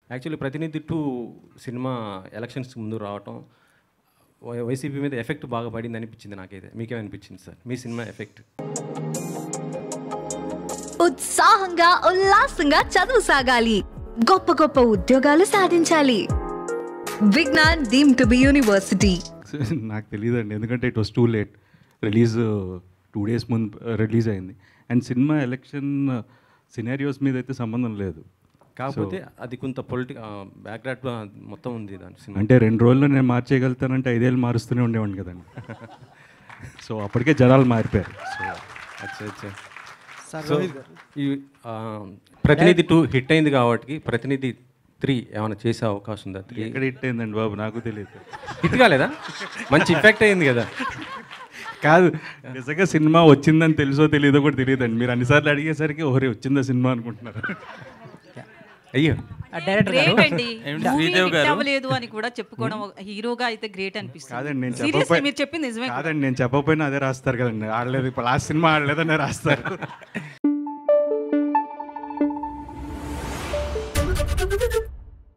Actually ప్రతినిధి two cinema elections ముందు రావటం వై- వైసీపీ మీద ఎఫెక్ట్ బాగా పడింది అనిపించింది నాకైతే మీకేమనిపించింది సార్ మీ సినిమా ఎఫెక్ట్ ఉత్సాహంగా ఉల్లాసంగా చదువు సాగాలి గొప్ప గొప్ప ఉద్యోగాలు సాధించాలి Vignan deem to be university నాకు తెలియదండి ఎందుకంటే it was too late release two days ముందు రిలీజ్ అయింది అండ్ సినిమా ఎలక్షన్ సినారియోస్ మీద అయితే సంబంధం లేదు కాకపోతే అది కొంత పొలిటిక్ బ్యాక్గ్రౌండ్ మొత్తం ఉంది దాని సినిమా అంటే రెండు రోజుల్లో నేను మార్చేయగలుగుతానంటే ఐదేళ్ళు మారుస్తూనే ఉండేవాడిని కదండి సో అప్పటికే జనాలు మారిపోయారు సో అచ్చా అచ్చా సో ఈ ఆ, ప్రతినిధి టూ హిట్ అయింది కాబట్టి ప్రతినిధి త్రీ ఏమైనా చేసే అవకాశం ఉందా త్రీ ఎక్కడ హిట్ అయిందండి బాబు నాకు తెలియదు హిట్ కాలేదా మంచి ఇఫెక్ట్ అయింది కదా కాదు నిజంగా సినిమా వచ్చిందని తెలుసో తెలియదో కూడా తెలియదండి మీరు అన్నిసార్లు అడిగేసరికి ఓరే వచ్చిందా సినిమా అనుకుంటున్నారు అయ్యో గ్రేట్ అండి ఏమిటి, Movie శ్రీదేవి hit గారు? అవ్వలేదు అని కూడా చెప్పుకోవడం ఒక హీరోగా అయితే గ్రేట్ అనిపిస్తుంది కాదండి నేను Seriously, చెప్పకపోయి మీరు చెప్పింది నిజమే కాదండి నేను చెప్పకపోయినా అదే రాస్తారు కదండి ఆడలేదు ఇప్పుడు లాస్ట్ సినిమా ఆడలేదనే రాస్తారు